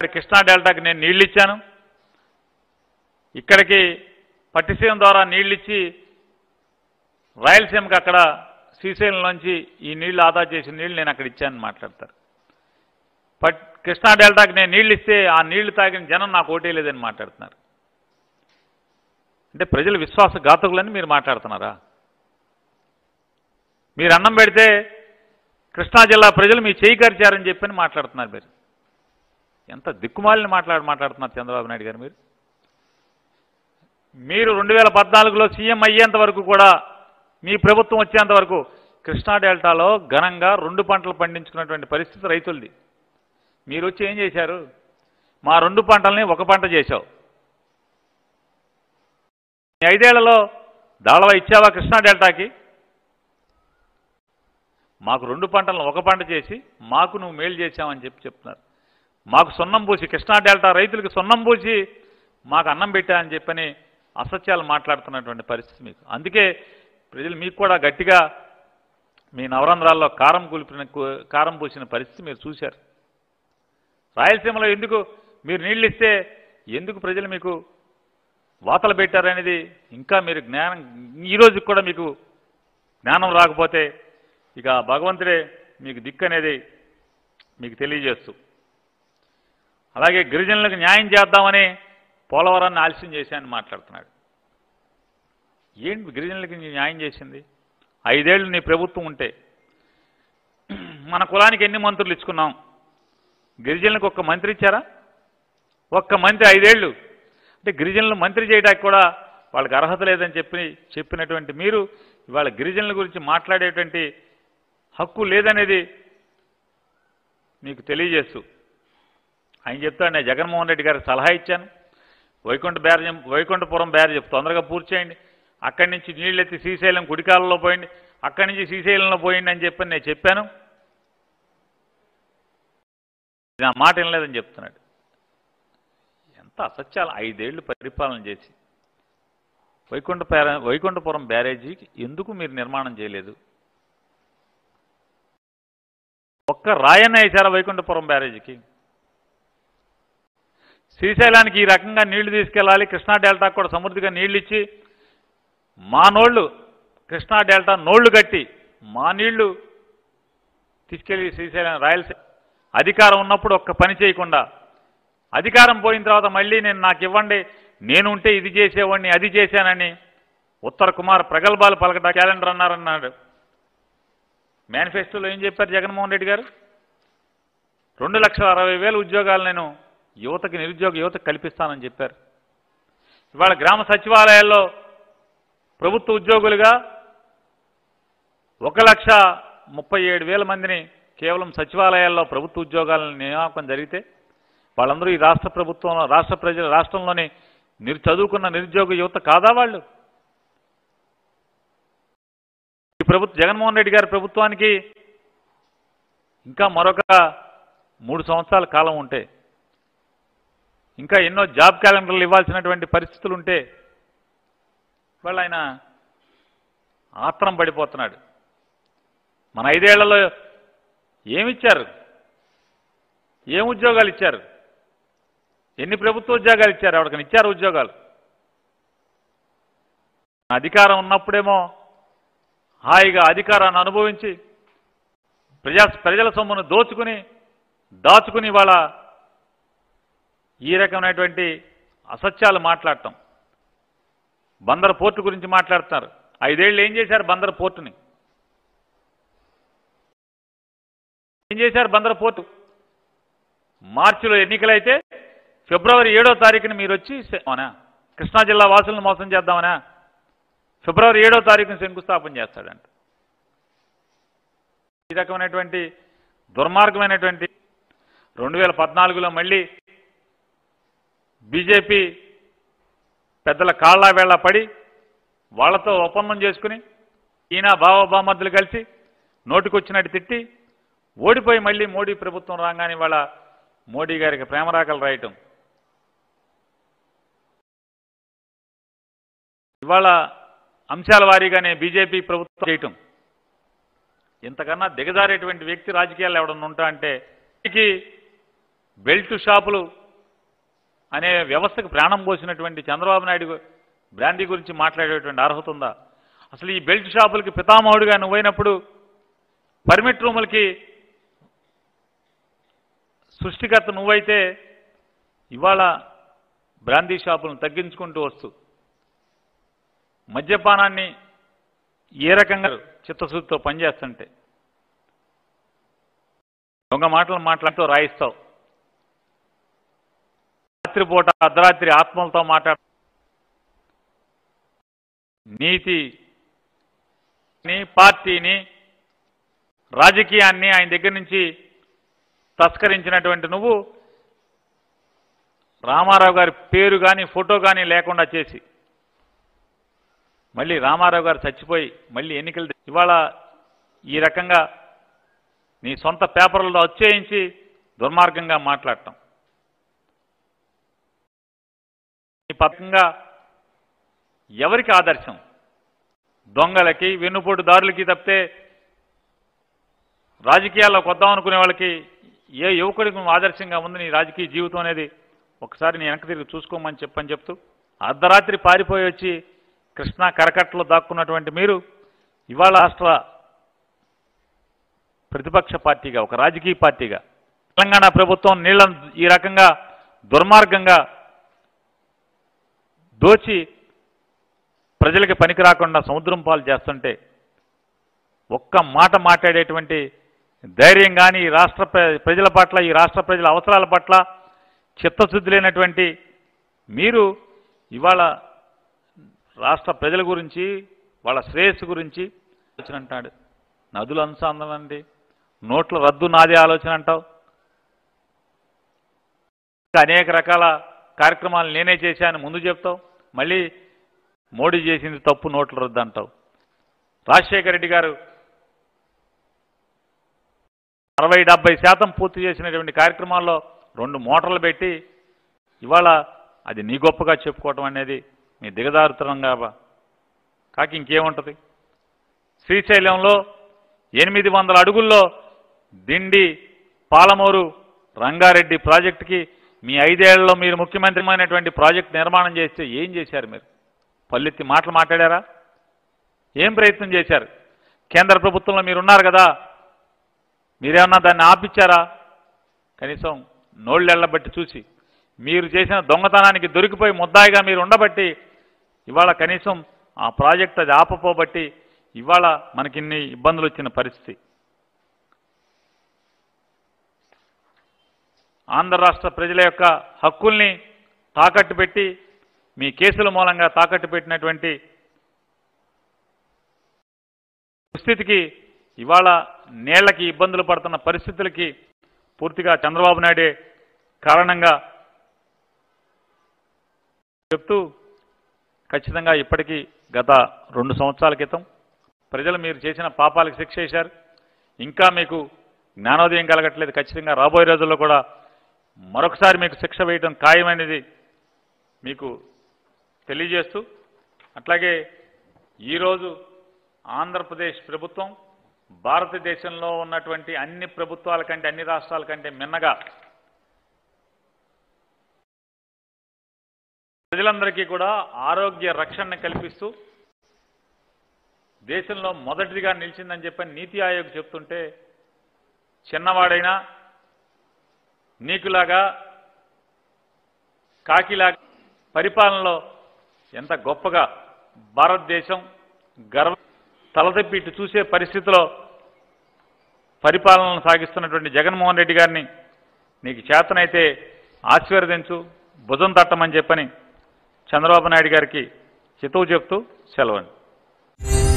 కృష్ణా డెల్టాకి నేను నీళ్ళు ఇచ్చాను ఇక్కడికి పట్టిసీమ ద్వారా నీళ్ళు ఇచ్చి రాయలసీమకి అక్కడ శ్రీశైలంలోంచి ఈ నీళ్లు ఆదా చేసిన నీళ్లు నేను అక్కడ ఇచ్చానని మాట్లాడతారు పట్ కృష్ణా డెల్టాకి నేను నీళ్ళు ఇస్తే ఆ నీళ్లు తాగిన జనం నాకు ఓటే లేదని మాట్లాడుతున్నారు అంటే ప్రజలు విశ్వాసఘాతకులని మీరు మాట్లాడుతున్నారా మీరు అన్నం పెడితే కృష్ణా జిల్లా ప్రజలు మీ చేయి కరిచారని చెప్పని మాట్లాడుతున్నారు మీరు ఎంత దిక్కుమాలిని మాట్లాడి మాట్లాడుతున్నారు చంద్రబాబు నాయుడు గారు మీరు మీరు రెండు వేల పద్నాలుగులో సీఎం అయ్యేంత వరకు కూడా మీ ప్రభుత్వం వచ్చేంత వరకు కృష్ణా డెల్టాలో ఘనంగా రెండు పంటలు పండించుకున్నటువంటి పరిస్థితి రైతులది మీరు వచ్చి ఏం చేశారు మా రెండు పంటల్ని ఒక పంట చేశావు ఈ ఐదేళ్లలో దాళవ ఇచ్చావా కృష్ణా డెల్టాకి మాకు రెండు పంటలను ఒక పంట చేసి మాకు నువ్వు మేలు చేశావని చెప్పి చెప్తున్నారు మాకు సున్నం పూసి కృష్ణా డెల్టా రైతులకు సున్నం పూసి మాకు అన్నం పెట్టా అని చెప్పని అసత్యాలు మాట్లాడుతున్నటువంటి పరిస్థితి మీకు అందుకే ప్రజలు మీకు కూడా గట్టిగా మీ నవరంధ్రాల్లో కారం కూలిపిన కారం పూసిన పరిస్థితి మీరు చూశారు రాయలసీమలో ఎందుకు మీరు నీళ్ళు ఇస్తే ఎందుకు ప్రజలు మీకు వాతలు పెట్టారనేది ఇంకా మీరు జ్ఞానం ఈ రోజుకి కూడా మీకు జ్ఞానం రాకపోతే ఇక భగవంతుడే మీకు దిక్కు అనేది మీకు తెలియజేస్తూ అలాగే గిరిజనులకు న్యాయం చేద్దామని పోలవరాన్ని ఆలస్యం చేశానని మాట్లాడుతున్నాడు ఏంటి గిరిజనులకి నీ న్యాయం చేసింది ఐదేళ్లు నీ ప్రభుత్వం ఉంటే మన కులానికి ఎన్ని మంత్రులు ఇచ్చుకున్నాం గిరిజనులకు ఒక్క మంత్రి ఇచ్చారా ఒక్క మంత్రి ఐదేళ్లు అంటే గిరిజనులు మంత్రి చేయడానికి కూడా వాళ్ళకి అర్హత లేదని చెప్పి చెప్పినటువంటి మీరు ఇవాళ గిరిజనుల గురించి మాట్లాడేటువంటి హక్కు లేదనేది మీకు తెలియజేస్తూ ఆయన చెప్తాడు నేను జగన్మోహన్ రెడ్డి గారికి సలహా ఇచ్చాను వైకుంఠ బ్యారేజ్ వైకుంఠపురం బ్యారేజ్ తొందరగా పూర్తి చేయండి అక్కడి నుంచి నీళ్ళెత్తి శ్రీశైలం కుడికాలంలో పోయింది అక్కడి నుంచి శ్రీశైలంలో పోయింది అని చెప్పని నేను చెప్పాను నా మాట వినలేదని చెప్తున్నాడు ఎంత అసత్యాలు ఐదేళ్లు పరిపాలన చేసి వైకుంఠ ప్యార- వైకుంఠపురం బ్యారేజీకి ఎందుకు మీరు నిర్మాణం చేయలేదు ఒక్క రాయన్న వేశారా వైకుంఠపురం బ్యారేజీకి శ్రీశైలానికి ఈ రకంగా నీళ్లు తీసుకెళ్ళాలి కృష్ణా డెల్టాకు కూడా సమృద్ధిగా నీళ్లు ఇచ్చి మా నోళ్లు కృష్ణా డెల్టా నోళ్లు కట్టి మా నీళ్లు తీసుకెళ్లి శ్రీశైలం రాయలసీమ అధికారం ఉన్నప్పుడు ఒక్క పని చేయకుండా అధికారం పోయిన తర్వాత మళ్ళీ నేను నాకు ఇవ్వండి నేను ఉంటే ఇది చేసేవాడిని అది చేశానని ఉత్తర కుమార్ ప్రగల్భాలు పలకట క్యాలెండర్ అన్నారన్నాడు మేనిఫెస్టోలో ఏం చెప్పారు జగన్మోహన్ రెడ్డి గారు రెండు లక్షల అరవై వేల ఉద్యోగాలు నేను యువతకి నిరుద్యోగ యువతకు కల్పిస్తానని చెప్పారు ఇవాళ గ్రామ సచివాలయాల్లో ప్రభుత్వ ఉద్యోగులుగా ఒక లక్ష ముప్పై ఏడు వేల మందిని కేవలం సచివాలయాల్లో ప్రభుత్వ ఉద్యోగాలను నియామకం జరిగితే వాళ్ళందరూ ఈ రాష్ట్ర ప్రభుత్వంలో రాష్ట్ర ప్రజల రాష్ట్రంలోని నిరు చదువుకున్న నిరుద్యోగ యువత కాదా వాళ్ళు ఈ ప్రభుత్వ జగన్మోహన్ రెడ్డి గారి ప్రభుత్వానికి ఇంకా మరొక మూడు సంవత్సరాల కాలం ఉంటే ఇంకా ఎన్నో జాబ్ క్యాలెండర్లు ఇవ్వాల్సినటువంటి పరిస్థితులు ఉంటే వాళ్ళు ఆయన ఆత్రం పడిపోతున్నాడు మన ఐదేళ్లలో ఏమిచ్చారు ఏం ఉద్యోగాలు ఇచ్చారు ఎన్ని ప్రభుత్వ ఉద్యోగాలు ఇచ్చారు ఎవరికైనా ఇచ్చారు ఉద్యోగాలు అధికారం ఉన్నప్పుడేమో హాయిగా అధికారాన్ని అనుభవించి ప్రజా ప్రజల సొమ్మును దోచుకుని దాచుకుని వాళ్ళ ఈ రకమైనటువంటి అసత్యాలు మాట్లాడటం బందర్ పోర్టు గురించి మాట్లాడుతున్నారు ఐదేళ్ళు ఏం చేశారు బందర్ పోర్టుని ఏం చేశారు బందర్ పోర్టు మార్చిలో ఎన్నికలైతే ఫిబ్రవరి ఏడో తారీఖున మీరు వచ్చి సె- అవునా కృష్ణా జిల్లా వాసులను మోసం చేద్దామనా ఫిబ్రవరి ఏడో తారీఖున శంకుస్థాపన చేస్తాడంట ఈ రకమైనటువంటి దుర్మార్గమైనటువంటి రెండు వేల పద్నాలుగులో మళ్ళీ బీజేపీ పెద్దల కాళ్ళ వేళ పడి వాళ్ళతో ఒప్పందం చేసుకుని ఈయన బావబామర్దులు కలిసి నోటికొచ్చినట్టు తిట్టి ఓడిపోయి మళ్ళీ మోడీ ప్రభుత్వం రాగానే వాళ్ళ మోడీ గారికి ప్రేమరాకలు రాయటం ఇవాళ అంశాల వారీగానే బీజేపీ ప్రభుత్వం చేయటం ఇంతకన్నా దిగజారేటువంటి వ్యక్తి రాజకీయాలు ఎవడన్నా ఉంటా అంటే దీనికి బెల్ట్ షాపులు అనే వ్యవస్థకు ప్రాణం పోసినటువంటి చంద్రబాబు నాయుడు గు- బ్రాందీ గురించి మాట్లాడేటువంటి అర్హత ఉందా అసలు ఈ బెల్ట్ షాపులకి పితామహుడిగా నువ్వైనప్పుడు పర్మిట్ రూములకి సృష్టికర్త నువ్వైతే ఇవాళ బ్రాందీ షాపులను తగ్గించుకుంటూ వస్తూ మద్యపానాన్ని ఏ రకంగా చిత్తశుద్ధితో పనిచేస్తుంటే దొంగ మాటలు మాట్లాడుతూ రాయిస్తావు రాత్రిపూట అర్ధరాత్రి ఆత్మలతో మాట్లాడ నీతి ని పార్టీని రాజకీయాన్ని ఆయన దగ్గర నుంచి తస్కరించినటువంటి నువ్వు రామారావు గారి పేరు కానీ ఫోటో కానీ లేకుండా చేసి మళ్ళీ రామారావు గారు చచ్చిపోయి మళ్ళీ ఎన్నికలు ఇవాళ ఈ రకంగా నీ సొంత పేపర్లలో వచ్చేయించి దుర్మార్గంగా మాట్లాడటం ఈ పథకంగా ఎవరికి ఆదర్శం దొంగలకి వెన్నుపోటుదారులకి తప్పితే రాజకీయాల్లోకి వద్దాం అనుకునే వాళ్ళకి ఏ యువకుడికి నువ్వు ఆదర్శంగా ఉంది నీ రాజకీయ జీవితం అనేది ఒకసారి నీ వెనక తిరిగి చూసుకోమని చెప్పని చెప్తూ అర్ధరాత్రి పారిపోయి వచ్చి కృష్ణా కరకట్టలో దాక్కున్నటువంటి మీరు ఇవాళ రాష్ట్ర ప్రతిపక్ష పార్టీగా ఒక రాజకీయ పార్టీగా తెలంగాణ ప్రభుత్వం నీళ్లను ఈ రకంగా దుర్మార్గంగా దోచి ప్రజలకి పనికి రాకుండా సముద్రం పాలు చేస్తుంటే ఒక్క మాట మాట్లాడేటువంటి ధైర్యం కానీ ఈ రాష్ట్ర ప్ర- ప్రజల పట్ల ఈ రాష్ట్ర ప్రజల అవసరాల పట్ల చిత్తశుద్ధి లేనటువంటి మీరు ఇవాళ రాష్ట్ర ప్రజల గురించి వాళ్ళ శ్రేయస్సు గురించి ఆలోచన అంటాడు నదులు అనుసంధానండి నోట్ల రద్దు నాదే ఆలోచన అంటావు ఇంకా అనేక రకాల కార్యక్రమాలు నేనే చేశాను ముందు చెప్తావు మళ్ళీ మోడీ చేసింది తప్పు నోట్ల రద్దు అంటావు రాజశేఖర రెడ్డి గారు అరవై డెబ్బై శాతం పూర్తి చేసినటువంటి కార్యక్రమాల్లో రెండు మోటార్లు పెట్టి ఇవాళ అది నీ గొప్పగా చెప్పుకోవటం అనేది మీ దిగదారుతనంగా కాకి ఇంకేముంటుంది శ్రీశైలంలో ఎనిమిది వందల అడుగుల్లో దిండి పాలమూరు రంగారెడ్డి ప్రాజెక్టుకి మీ ఐదేళ్లలో మీరు ముఖ్యమంత్రిమైనటువంటి ప్రాజెక్ట్ నిర్మాణం చేస్తే ఏం చేశారు మీరు పల్లెత్తి మాటలు మాట్లాడారా ఏం ప్రయత్నం చేశారు కేంద్ర ప్రభుత్వంలో మీరు ఉన్నారు కదా మీరేమన్నా దాన్ని ఆపిచ్చారా కనీసం నోళ్ళెళ్ళబట్టి చూసి మీరు చేసిన దొంగతనానికి దొరికిపోయి ముద్దాయిగా మీరు ఉండబట్టి ఇవాళ కనీసం ఆ ప్రాజెక్ట్ అది ఆపపోబట్టి ఇవాళ మనకిన్ని ఇబ్బందులు వచ్చిన పరిస్థితి ఆంధ్ర రాష్ట్ర ప్రజల యొక్క హక్కుల్ని తాకట్టు పెట్టి మీ కేసుల మూలంగా తాకట్టు పెట్టినటువంటి దుస్థితికి ఇవాళ నీళ్లకి ఇబ్బందులు పడుతున్న పరిస్థితులకి పూర్తిగా చంద్రబాబు నాయుడే కారణంగా చెప్తూ ఖచ్చితంగా ఇప్పటికీ గత రెండు సంవత్సరాల క్రితం ప్రజలు మీరు చేసిన పాపాలకు శిక్ష వేశారు ఇంకా మీకు జ్ఞానోదయం కలగట్లేదు ఖచ్చితంగా రాబోయే రోజుల్లో కూడా మరొకసారి మీకు శిక్ష వేయడం ఖాయమనేది మీకు తెలియజేస్తూ అట్లాగే ఈరోజు ఆంధ్రప్రదేశ్ ప్రభుత్వం భారతదేశంలో ఉన్నటువంటి అన్ని ప్రభుత్వాల కంటే అన్ని రాష్ట్రాల కంటే మిన్నగా ప్రజలందరికీ కూడా ఆరోగ్య రక్షణ కల్పిస్తూ దేశంలో మొదటిదిగా నిలిచిందని చెప్పని నీతి ఆయోగ్ చెప్తుంటే చిన్నవాడైనా నీకులాగా కాకిలాగా పరిపాలనలో ఎంత గొప్పగా భారతదేశం గర్వ తలదప్పి ఇటు చూసే పరిస్థితిలో పరిపాలనను సాగిస్తున్నటువంటి జగన్మోహన్ రెడ్డి గారిని నీకు చేతనైతే ఆశీర్వదించు భుజం తట్టమని చెప్పని చంద్రబాబు నాయుడు గారికి చితువు చెప్తూ సెలవండి